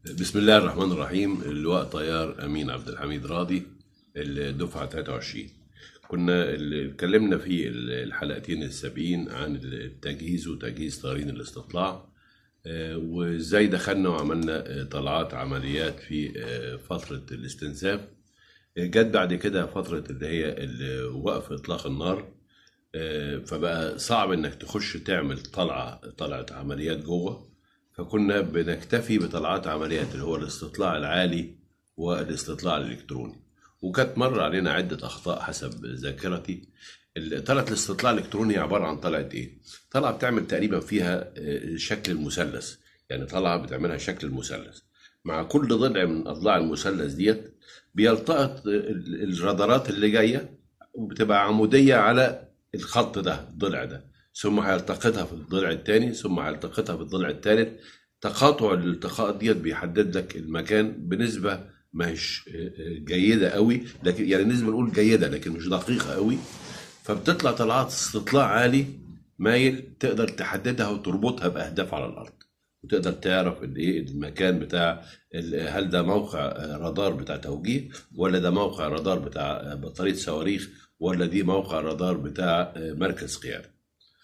بسم الله الرحمن الرحيم اللواء طيار امين عبد الحميد راضي الدفعه 23 كنا اللي اتكلمنا في الحلقتين السابقين عن التجهيز وتجهيز طيارين الاستطلاع آه، وازاي دخلنا وعملنا آه، طلعات عمليات في آه، فتره الاستنزاف جت بعد كده فتره اللي هي ال- وقف اطلاق النار آه، فبقى صعب انك تخش تعمل طلعه طلعه عمليات جوه فكنا بنكتفي بطلعات عمليات اللي هو الاستطلاع العالي والاستطلاع الالكتروني وكانت مر علينا عده اخطاء حسب ذاكرتي ال- طلعه الاستطلاع الالكتروني عباره عن طلعه ايه؟ طلعه بتعمل تقريبا فيها آه، شكل المثلث يعني طلعه بتعملها شكل المثلث مع كل ضلع من اضلاع المثلث ديت بيلتقط ال- الرادارات اللي جايه وبتبقى عموديه على الخط ده الضلع ده ثم هيلتقطها في الضلع الثاني ثم هيلتقطها في الضلع الثالث تقاطع الالتقاءات ديت بيحدد لك المكان بنسبه مش جيده قوي لكن يعني نسبه نقول جيده لكن مش دقيقه قوي فبتطلع طلعات استطلاع عالي مايل تقدر تحددها وتربطها باهداف على الارض وتقدر تعرف الايه المكان بتاع ال- هل ده موقع رادار بتاع توجيه ولا ده موقع رادار بتاع بطاريه صواريخ ولا دي موقع رادار بتاع مركز قياده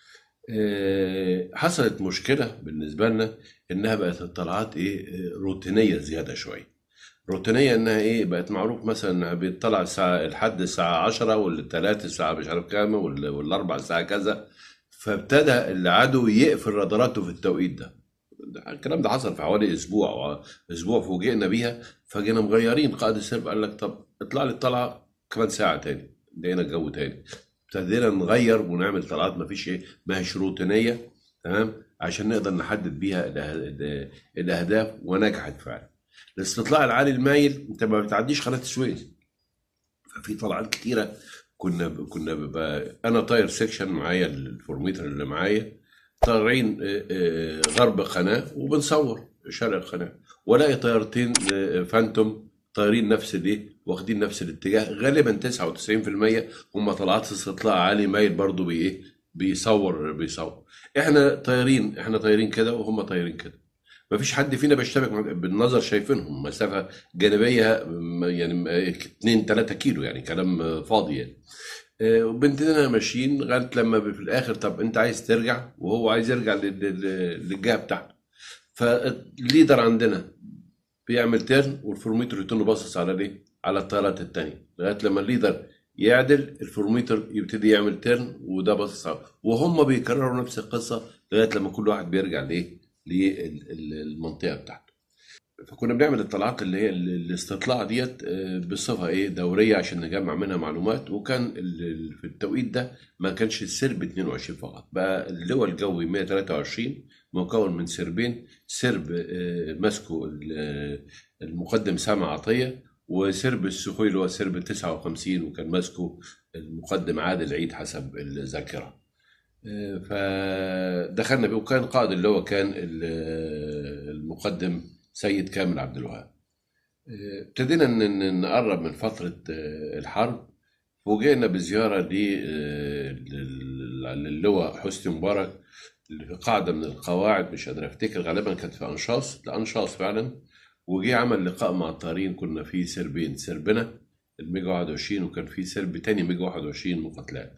آه، حصلت مشكله بالنسبه لنا انها بقت الطلعات ايه آه، روتينيه زياده شويه روتينيه انها ايه بقت معروف مثلا انها بيطلع الساعه لحد الساعه 10 والثلاث الساعه مش عارف كام وال- والاربع الساعه كذا فابتدى العدو يقفل راداراته في التوقيت ده ده- الكلام ده حصل في حوالي اسبوع أو اسبوع فوجئنا بيها فجينا مغيرين قائد السرب قال لك طب اطلع لي الطلعه كمان ساعه تاني لقينا الجو تاني ابتدينا نغير ونعمل طلعات ما فيش ايه ما هيش روتينيه تمام عشان نقدر نحدد بيها الأه- ال- الاهداف ونجحت فعلا الاستطلاع العالي المايل انت ما بتعديش قناه السويس ففي طلعات كتيره كنا كنا ببقى انا طاير سيكشن معايا الفورميتر اللي معايا طالعين آه، آه، غرب قناه وبنصور شرق قناه والاقي طيارتين آه، فانتوم طايرين نفس الايه واخدين نفس الاتجاه غالبا 99% هم طلعات استطلاع عالي مايل برضو بي ايه بيصور بيصور احنا طايرين احنا طايرين كده وهم طايرين كده مفيش حد فينا بيشتبك مع- بالنظر شايفينهم مسافه جانبيه م- يعني 2 3 كيلو يعني كلام فاضي يعني آه، وبنتنا ماشيين لغايه لما في الاخر طب انت عايز ترجع وهو عايز يرجع لل- لل- للجهه بتاعته فالليدر عندنا بيعمل تيرن والفورميتر يكون باصص على الايه؟ على الطيارات التانية لغايه لما الليدر يعدل الفورميتر يبتدي يعمل تيرن وده باصص على وهم بيكرروا نفس القصه لغايه لما كل واحد بيرجع لايه؟ للمنطقه بتاعته. فكنا بنعمل الطلعات اللي هي ال- الاستطلاع ديت آه، بصفه ايه دوريه عشان نجمع منها معلومات وكان ال- ال- في التوقيت ده ما كانش السرب 22 فقط بقى اللواء الجوي 123 مكون من سربين سرب آه، ماسكه ال- آه، المقدم سامع عطيه وسرب السخوي اللي هو سرب 59 وكان ماسكه المقدم عادل عيد حسب الذاكره آه، فدخلنا بيه وكان قائد اللي هو كان ال- المقدم سيد كامل عبد الوهاب آه، ابتدينا ن- ن- نقرب من فترة آه، الحرب فوجئنا بزيارة ل- آه، لل- للواء حسني مبارك اللي في قاعدة من القواعد مش قادر افتكر غالبا كانت في أنشاص لأنشاص فعلا وجي عمل لقاء مع الطيارين كنا فيه سربين سربنا الميجا 21 وكان في سرب تاني ميجا 21 مقاتلات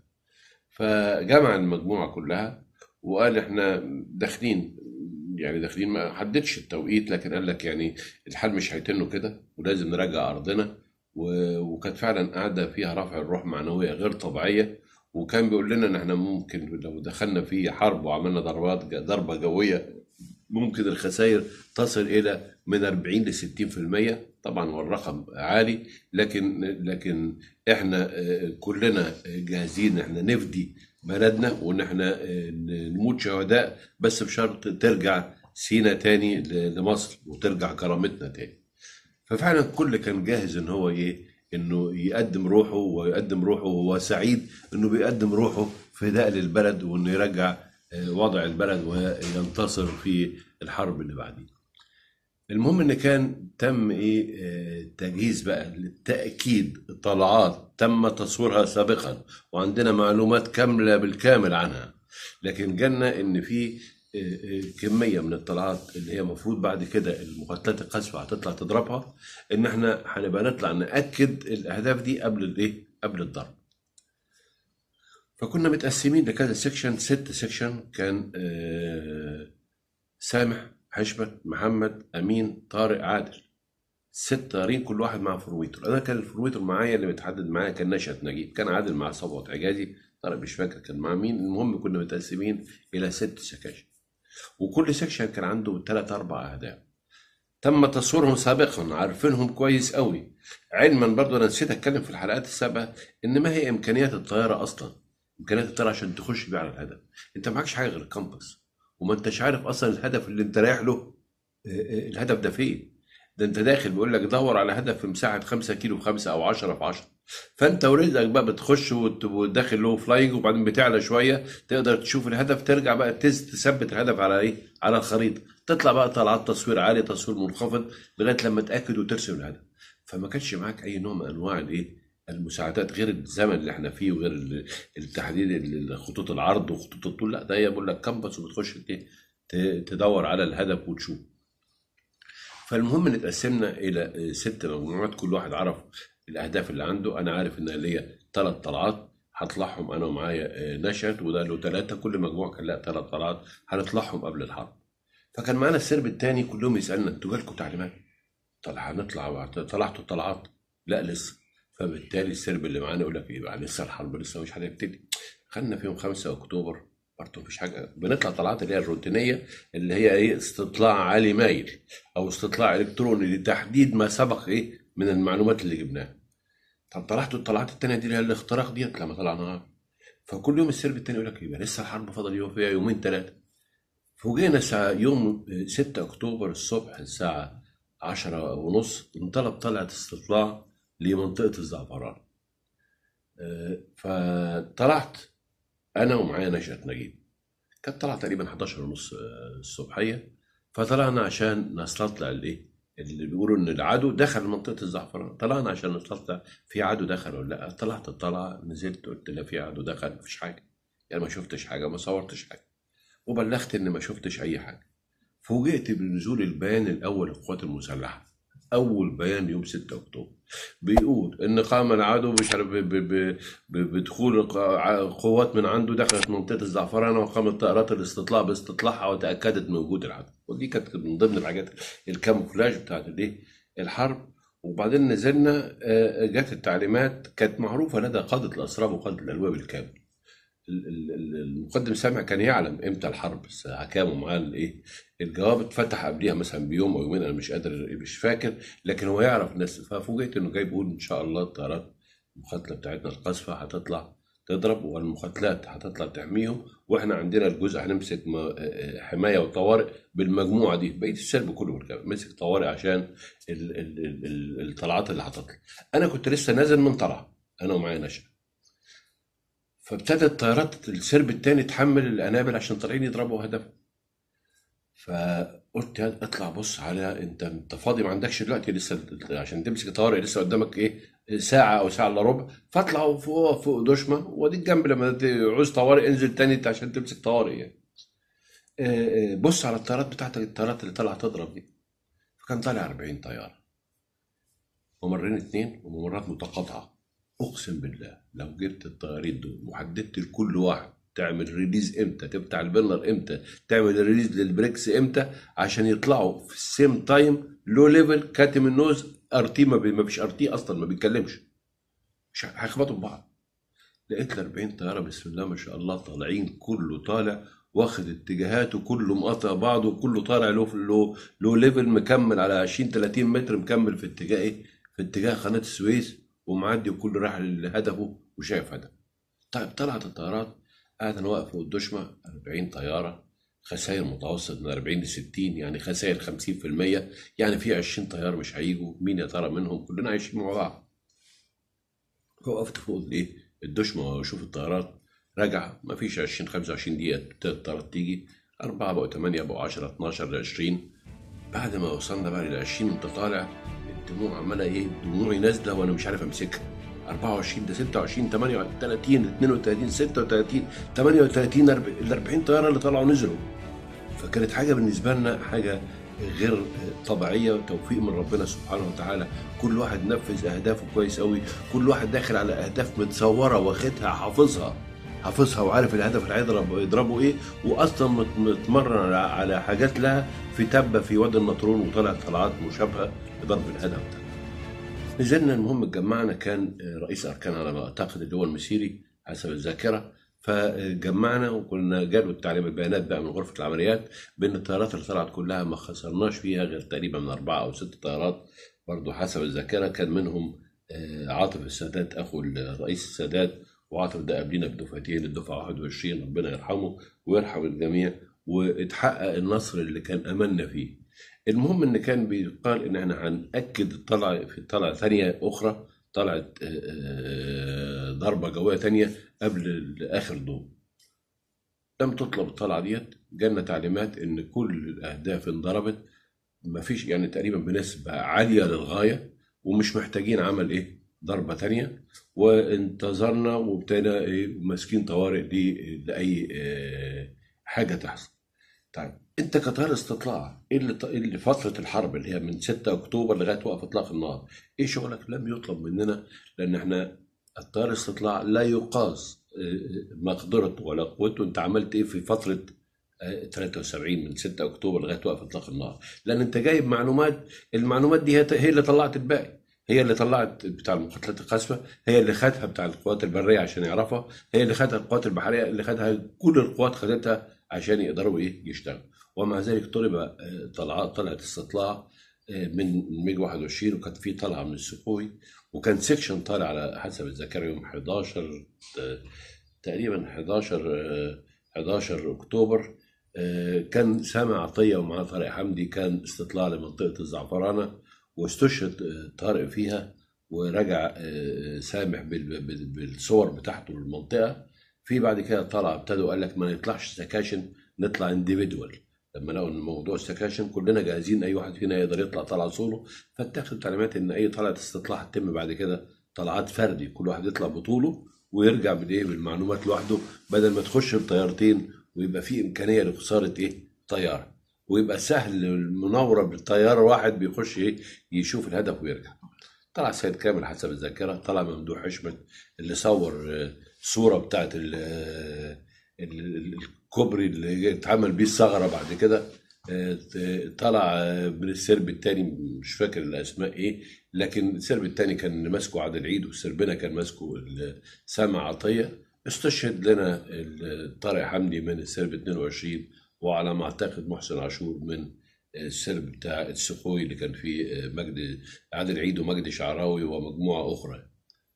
فجمع المجموعة كلها وقال احنا داخلين يعني داخلين ما حددش التوقيت لكن قال لك يعني الحال مش هيتنه كده ولازم نراجع ارضنا و- وكانت فعلا قاعده فيها رفع الروح معنويه غير طبيعيه وكان بيقول لنا ان احنا ممكن لو دخلنا في حرب وعملنا ضربات ضربه جويه ممكن الخسائر تصل الى من 40 ل 60% طبعا هو الرقم عالي لكن لكن احنا آه، كلنا جاهزين احنا نفدي بلدنا وان احنا آه، نموت شهداء بس بشرط ترجع سينا تاني ل- لمصر وترجع كرامتنا تاني ففعلا الكل كان جاهز ان هو ايه انه يقدم روحه ويقدم روحه وهو سعيد انه بيقدم روحه فداء للبلد وانه يرجع آه، وضع البلد وينتصر في الحرب اللي بعديه المهم ان كان تم ايه آه، تجهيز بقى للتاكيد طلعات تم تصويرها سابقا وعندنا معلومات كامله بالكامل عنها لكن جالنا ان في كميه من الطلعات اللي هي المفروض بعد كده المقاتلات القذفه هتطلع تضربها ان احنا هنبقى نطلع ناكد الاهداف دي قبل الايه؟ قبل الضرب. فكنا متقسمين لكذا سيكشن ست سيكشن كان آه، سامح حشمت محمد امين طارق عادل ست طيارين كل واحد مع فرويتر انا كان الفرويتر معايا اللي متحدد معايا كان نشأت نجيب كان عادل مع صبوت عجازي طارق مش فاكر كان مع مين المهم كنا متقسمين الى ست سكاشن وكل سكشن كان عنده ثلاث اربع اهداف تم تصويرهم سابقا عارفينهم كويس قوي علما برضو انا نسيت اتكلم في الحلقات السابقه ان ما هي امكانيات الطياره اصلا امكانيات الطياره عشان تخش بيه على الهدف انت معكش حاجه غير الكامبس وما انتش عارف اصلا الهدف اللي انت رايح له آه، آه، الهدف ده فين ده انت داخل بيقول لك دور على هدف في مساحه 5 كيلو في 5 او 10 في 10 فانت ورزقك بقى بتخش وت- وداخل له فلاينج وبعدين بتعلى شويه تقدر تشوف الهدف ترجع بقى تز- تثبت الهدف على ايه؟ على الخريطه تطلع بقى طلعات تصوير عالي تصوير منخفض لغايه لما تاكد وترسم الهدف فما كانش معاك اي نوع من انواع الايه؟ المساعدات غير الزمن اللي احنا فيه وغير ال- التحديد ال- خطوط العرض وخطوط الطول لا ده هي بقول لك كامبس وبتخش ت- ت- تدور على الهدف وتشوف فالمهم ان اتقسمنا الى ست مجموعات كل واحد عرف الاهداف اللي عنده انا عارف ان ليا ثلاث طلعات هطلعهم انا ومعايا آه، نشأت وده له ثلاثه كل مجموعه كان لها ثلاث طلعات هنطلعهم قبل الحرب فكان معانا السرب الثاني كلهم يسالنا انتوا جالكم تعليمات طلع هنطلع طلعتوا طلعات لا لسه فبالتالي السرب اللي معانا يقول لك ايه بقى لسه الحرب لسه مش هتبتدي خدنا في يوم 5 اكتوبر برضه مفيش حاجه بنطلع طلعات اللي هي الروتينيه اللي هي ايه استطلاع عالي مايل او استطلاع الكتروني لتحديد ما سبق ايه من المعلومات اللي جبناها طب طلعتوا الطلعات التانية دي اللي هي الاختراق ديت لما طلعناها فكل يوم السرب التاني يقول لك يبقى لسه الحرب فاضل يوم فيها يومين ثلاثه فوجئنا ساعة يوم 6 أكتوبر الصبح الساعة عشرة ونص انطلب طلعة استطلاع لمنطقة الزعفران آه، فطلعت أنا ومعايا نشأت نجيب كانت طلعت تقريبا 11 ونص آه، الصبحية فطلعنا عشان نستطلع الإيه اللي بيقولوا إن العدو دخل منطقة الزعفران طلعنا عشان نستطلع في عدو دخل ولا لا طلعت الطلعة نزلت قلت لا في عدو دخل مفيش حاجة يعني ما شفتش حاجة ما صورتش حاجة وبلغت ان ما شفتش اي حاجه فوجئت بنزول البيان الاول للقوات المسلحه اول بيان يوم 6 اكتوبر بيقول ان قام العدو مش عارف ب- ب- ب- ب- بدخول ق- قوات من عنده دخلت منطقه الزعفرانه وقامت طائرات الاستطلاع باستطلاعها وتاكدت من وجود العدو ودي كانت من ضمن الحاجات الكاموفلاج بتاعت الايه الحرب وبعدين نزلنا آه، جت التعليمات كانت معروفه لدى قاده الاسراب وقاده الالواء بالكامل ال- ال- ال- المقدم سامع كان يعلم امتى الحرب الساعه كام ومعاه الايه الجواب اتفتح قبليها مثلا بيوم او يومين انا مش قادر مش فاكر لكن هو يعرف ناس ففوجئت انه جاي بيقول ان شاء الله الطيارات المقاتله بتاعتنا القذفه هتطلع تضرب والمقاتلات هتطلع تحميهم واحنا عندنا الجزء هنمسك م- آه، حمايه وطوارئ بالمجموعه دي بقيه السرب كله بالكامل مسك طوارئ عشان ال- ال- ال- ال- الطلعات اللي هتطلع انا كنت لسه نازل من طلعه انا ومعايا نشأ فابتدت طيارات السرب التاني تحمل الانابل عشان طالعين يضربوا هدف فقلت يا اطلع بص على انت انت فاضي ما عندكش دلوقتي لسه عشان تمسك طوارئ لسه قدامك ايه ساعه او ساعه الا ربع فاطلع فوق فوق دشمه واديك جنب لما تعوز طوارئ انزل تاني انت عشان تمسك طوارئ يعني آه، آه، بص على الطيارات بتاعتك الطيارات اللي طالعه تضرب دي فكان طالع 40 طياره ممرين اتنين وممرات متقاطعه اقسم بالله لو جبت الطيارين دول وحددت لكل واحد تعمل ريليز امتى تفتح البرنر امتى تعمل ريليز للبريكس امتى عشان يطلعوا في السيم تايم لو ليفل كاتم النوز ار تي ما, بي ما فيش ار تي اصلا ما بيتكلمش مش هيخبطوا في بعض لقيت ال 40 طياره بسم الله ما شاء الله طالعين كله طالع واخد اتجاهاته كله مقاطع بعضه كله طالع له له له ليفل مكمل على 20 30 متر مكمل في اتجاه ايه؟ في اتجاه قناه السويس ومعدي وكله رايح لهدفه وشايف هدف. طيب طلعت الطيارات قاعد انا واقف فوق الدشمه 40 طياره خسائر متوسط من 40 ل 60 يعني خسائر 50% يعني في 20 طيار مش هيجوا مين يا ترى منهم كلنا عايشين مع بعض. وقفت فوق الايه الدشمه واشوف الطيارات راجعه ما فيش 20 25 دقيقه ابتدت الطيارات تيجي أربعة بقوا 8 بقوا 10 12 ل 20 بعد ما وصلنا بقى لل 20 وانت طالع الدموع عماله ايه دموعي نازله وانا مش عارف امسكها 24 ده 26 28 30 32 36 38 40 ال 40 طياره اللي طلعوا نزلوا فكانت حاجه بالنسبه لنا حاجه غير طبيعيه وتوفيق من ربنا سبحانه وتعالى كل واحد نفذ اهدافه كويس قوي كل واحد داخل على اهداف متصوره واخدها حافظها حافظها وعارف الهدف اللي هيضرب يضربه ايه واصلا مت- متمرن على- على حاجات لها في تبه في وادي النطرون وطلع طلعات مشابهه لضرب الهدف ده نزلنا المهم اتجمعنا كان رئيس اركان على ما اعتقد اللي هو المسيري حسب الذاكره فجمعنا وكنا جالوا التعليم البيانات بقى من غرفه العمليات بان الطيارات اللي طلعت كلها ما خسرناش فيها غير تقريبا من اربعه او ست طيارات برضه حسب الذاكره كان منهم آه، عاطف السادات اخو الرئيس السادات وعاطف ده قبلنا بدفعتين الدفعه 21 ربنا يرحمه ويرحم الجميع واتحقق النصر اللي كان املنا فيه. المهم ان كان بيقال ان احنا هنأكد الطلعه في طلعه ثانيه اخرى طلعت آه، آه، ضربه جويه ثانيه قبل اخر دور. لم تطلب الطلعه ديت جالنا تعليمات ان كل الاهداف انضربت مفيش يعني تقريبا بنسبه عاليه للغايه ومش محتاجين عمل ايه ضربه ثانيه وانتظرنا وابتدينا ايه ماسكين طوارئ دي لاي آه، حاجه تحصل. طيب انت كطيار استطلاع ايه اللي إيه اللي فتره الحرب اللي هي من 6 اكتوبر لغايه وقف اطلاق النار ايه شغلك لم يطلب مننا لان احنا الطيار استطلاع لا يقاس آه، مقدرته ولا قوته انت عملت ايه في فتره آه، 73 من 6 اكتوبر لغايه وقف اطلاق النار لان انت جايب معلومات المعلومات دي هي هي اللي طلعت الباقي هي اللي طلعت بتاع المقاتلات القاسمه هي اللي خدها بتاع القوات البريه عشان يعرفها هي اللي خدها القوات البحريه اللي خدها كل القوات خدتها عشان يقدروا ايه يشتغلوا ومع ذلك طلب آه، طلعات طلعت استطلاع آه، من ميج 21 وكانت في طلعه من السخوي وكان سيكشن طالع على حسب الذاكره يوم 11 آه، تقريبا 11 آه، 11 اكتوبر آه، كان سامع عطيه ومعاه طارق حمدي كان استطلاع لمنطقه الزعفرانه واستشهد آه، طارق فيها ورجع آه، سامح بال- بال- بالصور بتاعته للمنطقه في بعد كده طلع ابتدوا قال لك ما نطلعش سكاشن نطلع انديفيدوال لما لقوا ان موضوع السكاشن كلنا جاهزين اي واحد فينا يقدر يطلع طلعه سولو فاتخذ تعليمات ان اي طلعه استطلاع تتم بعد كده طلعات فردي كل واحد يطلع بطوله ويرجع بالايه بالمعلومات لوحده بدل ما تخش بطيارتين ويبقى في امكانيه لخساره ايه طياره ويبقى سهل المناوره بالطياره واحد بيخش ايه يشوف الهدف ويرجع طلع سيد كامل حسب الذاكره طلع ممدوح حشمت اللي صور آه، صوره بتاعت ال- آه، ال- ال- الكوبري اللي اتعمل بيه الثغره بعد كده آه، ت- طلع آه، من السرب الثاني مش فاكر الاسماء ايه لكن السرب الثاني كان ماسكه عادل عيد والسربنا كان ماسكه ال- سامع عطيه استشهد لنا ال- طارق حمدي من السرب 22 وعلى ما اعتقد محسن عاشور من السرب بتاع السخوي اللي كان فيه مجدي عادل عيد ومجدي شعراوي ومجموعه اخرى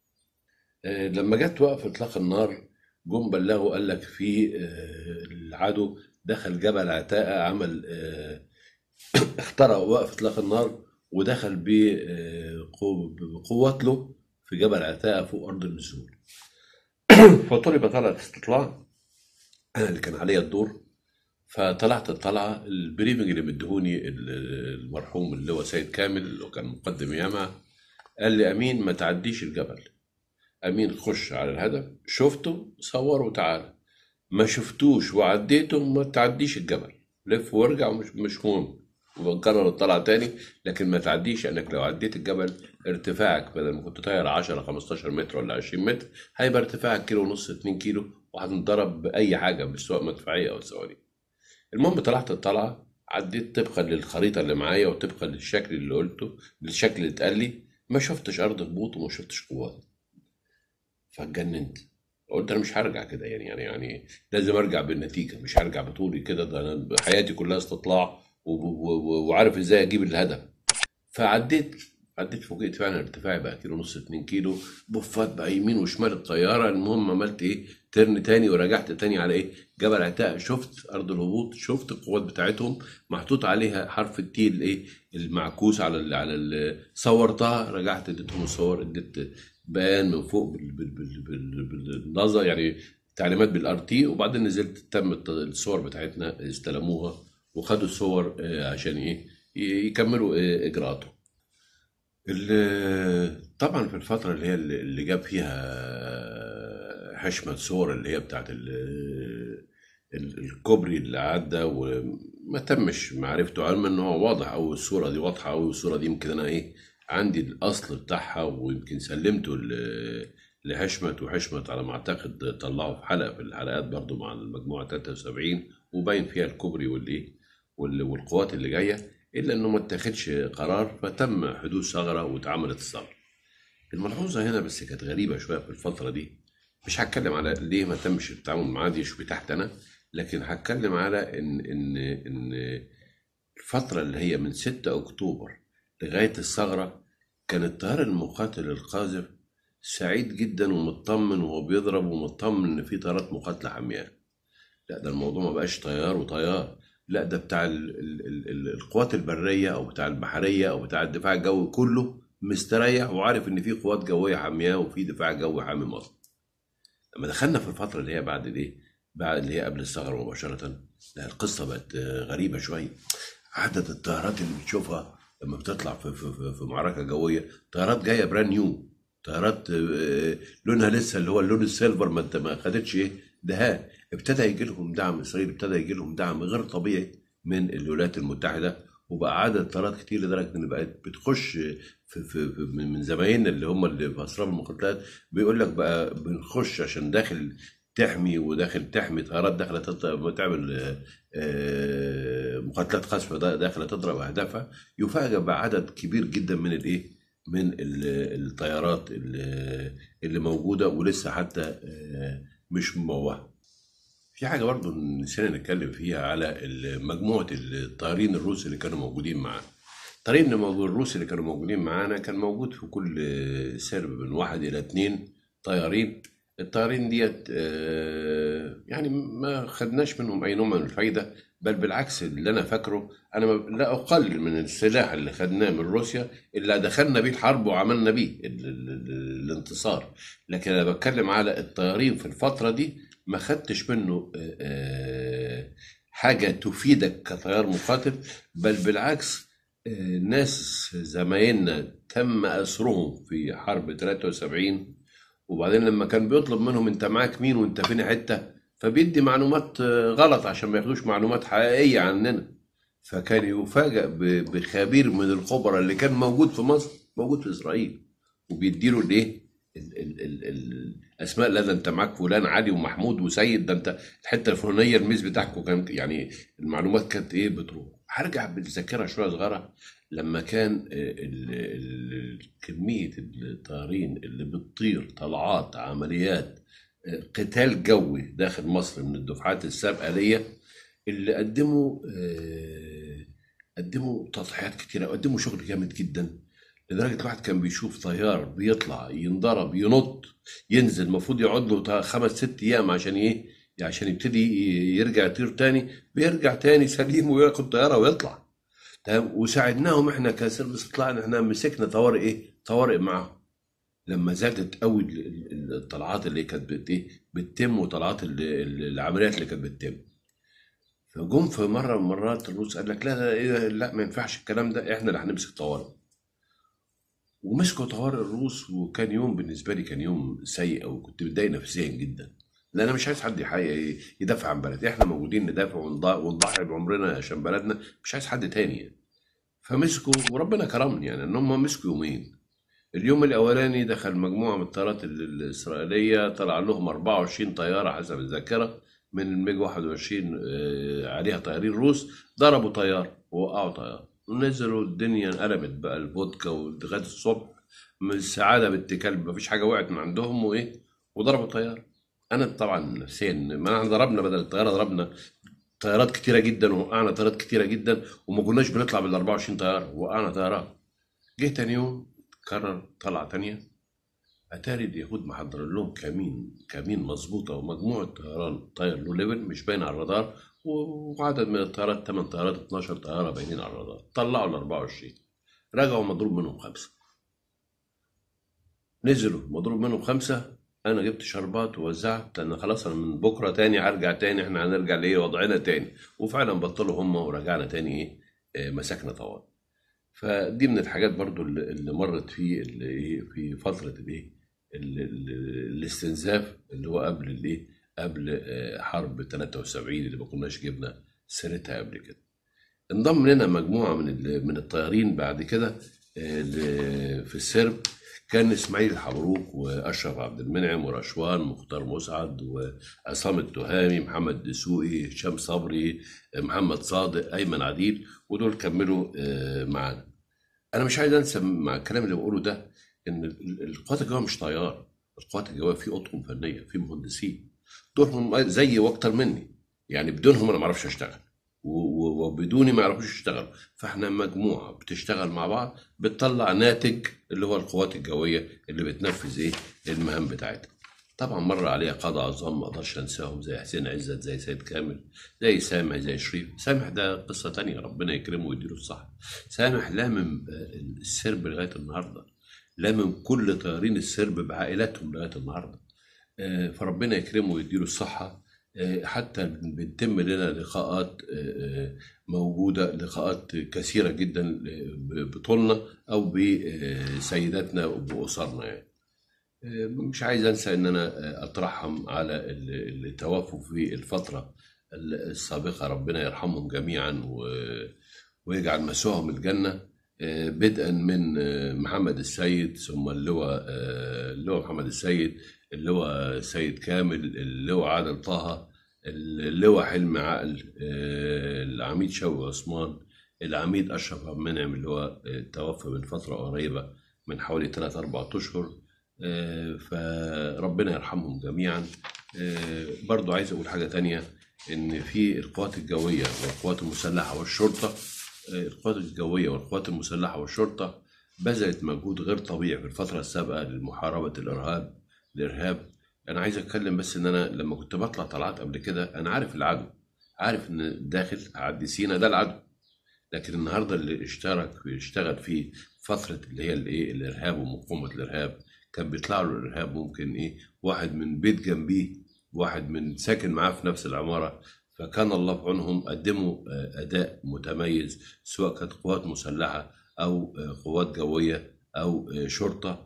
آه، لما جت وقف اطلاق النار جم بلغوا قال لك في آه، العدو دخل جبل عتاقه عمل آه، اخترق وقف اطلاق النار ودخل بقو- بقوات له في جبل عتاقه فوق ارض النزول فطلب طلعت استطلاع انا اللي كان عليا الدور فطلعت الطلعه البريفنج اللي مدهوني ال- المرحوم اللي هو سيد كامل اللي هو كان مقدم ياما قال لي امين ما تعديش الجبل امين خش على الهدف شفته صور وتعالى ما شفتوش وعديته ما تعديش الجبل لف وارجع مش مش مهم وبنكرر الطلعه تاني لكن ما تعديش انك لو عديت الجبل ارتفاعك بدل ما كنت طاير 10 15 متر ولا 20 متر هيبقى ارتفاعك كيلو ونص 2 كيلو وهتنضرب باي حاجه مش سواء مدفعيه او صواريخ المهم طلعت الطلعه عديت طبقا للخريطه اللي معايا وطبقا للشكل اللي قلته للشكل اللي اتقال لي ما شفتش ارض هبوط وما شفتش قوات فاتجننت قلت انا مش هرجع كده يعني يعني يعني لازم ارجع بالنتيجه مش هرجع بطولي كده ده انا حياتي كلها استطلاع و- و- و- وعارف ازاي اجيب الهدف فعديت عديت فوجئت فعلا ارتفاعي بقى كيلو ونص 2 كيلو بوفات بقى يمين وشمال الطياره المهم عملت ايه ترن تاني ورجعت تاني على ايه جبل عتاق شفت ارض الهبوط شفت القوات بتاعتهم محطوط عليها حرف التي الايه المعكوس على ال على ال صورتها رجعت اديتهم الصور اديت بيان من فوق بال- بال- بال- بال- بالنظر يعني تعليمات بالار تي وبعدين نزلت تم الت- الصور بتاعتنا استلموها وخدوا الصور آه، عشان ايه ي- يكملوا آه، اجراءاتهم ال- طبعا في الفترة اللي هي اللي جاب فيها حشمة صور اللي هي بتاعت ال- ال- الكوبري اللي عدى ما تمش معرفته علم ان هو واضح او الصوره دي واضحه او الصوره دي يمكن انا ايه عندي الاصل بتاعها ويمكن سلمته ل- لحشمت وحشمت على ما اعتقد طلعه في حلقه في الحلقات برضو مع المجموعه 73 وباين فيها الكوبري والايه وال- والقوات اللي جايه الا انه ما اتخذش قرار فتم حدوث ثغره واتعملت الثغره. الملحوظه هنا بس كانت غريبه شويه في الفتره دي مش هتكلم على ليه ما تمش التعامل معاه دي شو تحت انا لكن هتكلم على ان ان ان الفتره اللي هي من 6 اكتوبر لغايه الثغره كان التيار المقاتل القاذف سعيد جدا ومطمن وهو بيضرب ومطمن ان في طيارات مقاتله حامياه لا ده الموضوع ما بقاش طيار وطيار لا ده بتاع ال ال ال ال القوات البريه او بتاع البحريه او بتاع الدفاع الجوي كله مستريح وعارف ان في قوات جويه حامياه وفي دفاع جوي حامي مصر لما دخلنا في الفتره اللي هي بعد الايه بعد اللي هي قبل الثغره مباشره لا القصه بقت آه، غريبه شويه عدد الطيارات اللي بتشوفها لما بتطلع في في في, في معركه جويه طيارات جايه براند نيو طيارات آه، لونها لسه اللي هو اللون السيلفر ما انت ما خدتش ايه دهان ابتدى يجي لهم دعم اسرائيل ابتدى يجي لهم دعم غير طبيعي من الولايات المتحده وبقى عدد طيارات كتير لدرجه ان بقت بتخش في, في, في من من زمايلنا اللي هم اللي في اسرار المقاتلات بيقول لك بقى بنخش عشان داخل تحمي وداخل تحمي طيارات داخله تط- تعمل آه، آه، مقاتلات قصف دا- داخله تضرب اهدافها يفاجئ بعدد كبير جدا من الايه من ال- الطيارات اللي اللي موجوده ولسه حتى آه، مش مموهه في حاجه برضو نسينا نتكلم فيها على ال- مجموعه الطيارين الروس اللي كانوا موجودين معانا الطيارين اللي موجود الروس اللي كانوا موجودين معانا كان موجود في كل سرب من واحد الى اتنين طيارين الطيارين ديت آه، يعني ما خدناش منهم اي نوع من الفايده بل بالعكس اللي انا فاكره انا ما- لا اقل من السلاح اللي خدناه من روسيا اللي دخلنا بيه الحرب وعملنا بيه ال- ال- ال- الانتصار لكن انا بتكلم على الطيارين في الفتره دي ما خدتش منه آه، آه، حاجه تفيدك كطيار مقاتل بل بالعكس آه، ناس زمايلنا تم اسرهم في حرب 73 وبعدين لما كان بيطلب منهم انت معاك مين وانت فين حته فبيدي معلومات آه، غلط عشان ما ياخدوش معلومات حقيقيه عننا فكان يفاجأ ب- بخبير من الخبراء اللي كان موجود في مصر موجود في اسرائيل وبيديله الايه ال- ال- ال- ال- الاسماء لا ده انت معاك فلان علي ومحمود وسيد ده انت الحته الفلانيه الميز بتاعكم كان يعني المعلومات كانت ايه بتروح هرجع بالذاكره شويه صغيره لما كان آه، ال- ال- كميه الطيارين اللي بتطير طلعات عمليات آه، قتال جوي داخل مصر من الدفعات السابقه ليا اللي قدموا آه، قدموا تضحيات كتيرة قدموا شغل جامد جدا لدرجة الواحد كان بيشوف طيار بيطلع ينضرب ينط ينزل المفروض يقعد له تا- خمس ست أيام عشان إيه عشان يبتدي ي- يرجع يطير تاني بيرجع تاني سليم وياخد طيارة ويطلع تمام وساعدناهم احنا كسيرفيس طلعنا احنا مسكنا طوارئ ايه طوارئ معاهم لما زادت قوي ال- ال- الطلعات اللي كانت بت- إيه؟ بتتم وطلعات ال- ال- العمليات اللي كانت بتتم فجم في مره من المرات الروس قال لك لا لا إيه لا ما ينفعش الكلام ده احنا اللي هنمسك طوارئ ومسكوا طوارئ الروس وكان يوم بالنسبه لي كان يوم سيء وكنت متضايق نفسيا جدا لان انا مش عايز حد يحقق- يدافع عن بلدي احنا موجودين ندافع ونض- ونضحي بعمرنا عشان بلدنا مش عايز حد تاني يعني. فمسكوا وربنا كرمني يعني ان هم مسكوا يومين اليوم الاولاني دخل مجموعه من الطيارات ال- الاسرائيليه طلع لهم 24 طياره حسب الذاكره من الميج 21 آه، عليها طيارين روس ضربوا طيار ووقعوا طيار ونزلوا الدنيا انقلبت بقى الفودكا ولغايه الصبح من السعاده بنت كلب مفيش حاجه وقعت من عندهم وايه وضربوا طيار انا طبعا نفسيا ما احنا ضربنا بدل الطياره ضربنا طيارات كتيره جدا ووقعنا طيارات كتيره جدا وما كناش بنطلع بال 24 طياره وقعنا طيارات جه تاني يوم كرر طلعه تانيه اتاري اليهود محضر لهم كمين كمين مظبوطه ومجموعه طيران طاير له ليفل مش باين على الرادار وعدد من الطيارات 8 طيارات 12 طياره باينين على الرادار طلعوا ال 24 رجعوا مضروب منهم خمسه نزلوا مضروب منهم خمسه انا جبت شربات ووزعت لان خلاص انا من بكره تاني هرجع تاني احنا هنرجع لايه وضعنا تاني وفعلا بطلوا هم ورجعنا تاني ايه آه، مسكنا طوال فدي من الحاجات برضو اللي اللي مرت في اللي إيه في فتره الايه ال- ال- الاستنزاف اللي هو قبل الايه قبل آه، حرب 73 اللي ما كناش جبنا سيرتها قبل كده انضم لنا مجموعة من ال- من الطيارين بعد كده آه، ل- في السرب كان اسماعيل الحبروك واشرف عبد المنعم ورشوان مختار مسعد وعصام التهامي محمد دسوقي هشام صبري آه، محمد صادق ايمن عديل ودول كملوا آه، معانا انا مش عايز انسى مع الكلام اللي بقوله ده ان ال- القوات الجويه مش طيار القوات الجويه في اطقم فنيه في مهندسين دورهم زيي واكتر مني يعني بدونهم انا ما اعرفش اشتغل و- و- وبدوني ما يعرفوش يشتغلوا فاحنا مجموعه بتشتغل مع بعض بتطلع ناتج اللي هو القوات الجويه اللي بتنفذ ايه المهام بتاعتها طبعا مر عليها قادة عظام ما اقدرش انساهم زي حسين عزت زي سيد كامل زي سامح زي شريف سامح ده قصة تانية ربنا يكرمه ويديله الصحة سامح لامم آه، السرب لغاية النهاردة لامم كل طيارين السرب بعائلاتهم لغاية النهاردة آه، فربنا يكرمه ويديله الصحة آه، حتى بتتم لنا لقاءات آه، آه، موجودة لقاءات كثيرة جدا ب- بطولنا أو بسيداتنا وبأسرنا يعني آه، مش عايز أنسى إن أنا آه، أترحم على ال- اللي توفوا في الفترة السابقة ربنا يرحمهم جميعا و- ويجعل مسواهم الجنة آه، بدءا من آه، محمد السيد ثم اللواء آه، اللواء محمد السيد اللواء سيد كامل اللواء عادل طه اللواء حلمي عقل آه، العميد شوقي عثمان العميد أشرف عبد المنعم اللي هو آه، توفى من فترة قريبة من حوالي 3 4 أشهر آه، فربنا يرحمهم جميعا آه، برضو عايز أقول حاجة تانية إن في القوات الجوية والقوات المسلحة والشرطة آه، القوات الجوية والقوات المسلحة والشرطة بذلت مجهود غير طبيعي في الفترة السابقة لمحاربة الإرهاب الإرهاب أنا عايز أتكلم بس إن أنا لما كنت بطلع طلعات قبل كده أنا عارف العدو عارف إن داخل هعدي سينا ده العدو لكن النهارده اللي اشترك اشتغل في فتره اللي هي الايه الارهاب ومقاومه الارهاب كان بيطلع له الارهاب ممكن ايه واحد من بيت جنبيه واحد من ساكن معاه في نفس العماره فكان الله في عونهم قدموا آه، اداء متميز سواء كانت قوات مسلحه او آه، قوات جويه او آه، شرطه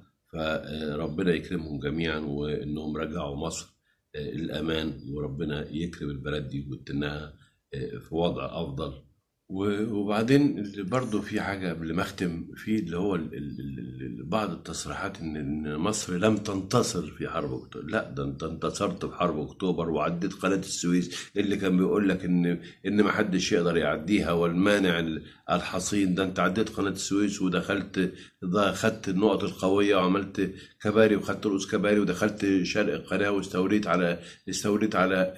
فربنا يكرمهم جميعا وانهم رجعوا مصر آه، الامان وربنا يكرم البلد دي وتنها آه، في وضع افضل و- وبعدين اللي برضه في حاجة قبل ما أختم في اللي هو ال- ال- ال- ال- بعض التصريحات إن إن مصر لم تنتصر في حرب أكتوبر، لا ده أنت انتصرت في حرب أكتوبر وعديت قناة السويس اللي كان بيقول لك إن إن ما حدش يقدر يعديها والمانع ال- الحصين ده أنت عديت قناة السويس ودخلت ده خدت النقط القوية وعملت كباري وخدت رؤوس كباري ودخلت شرق القناة واستوليت على استوليت على آه،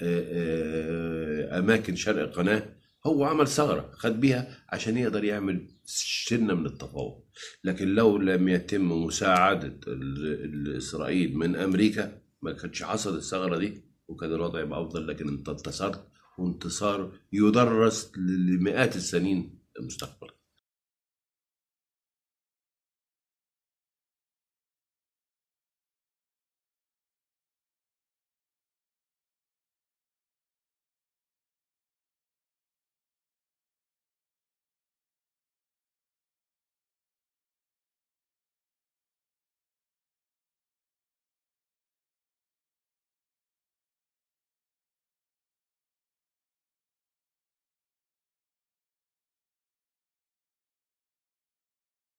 آه، أماكن شرق القناة هو عمل ثغرة خد بيها عشان يقدر يعمل سنة من التفاوض لكن لو لم يتم مساعدة ال- ال- إسرائيل من أمريكا ما كانتش حصلت الثغرة دي وكان الوضع يبقى أفضل لكن أنت انتصرت وانتصار يدرس ل- لمئات السنين مستقبلا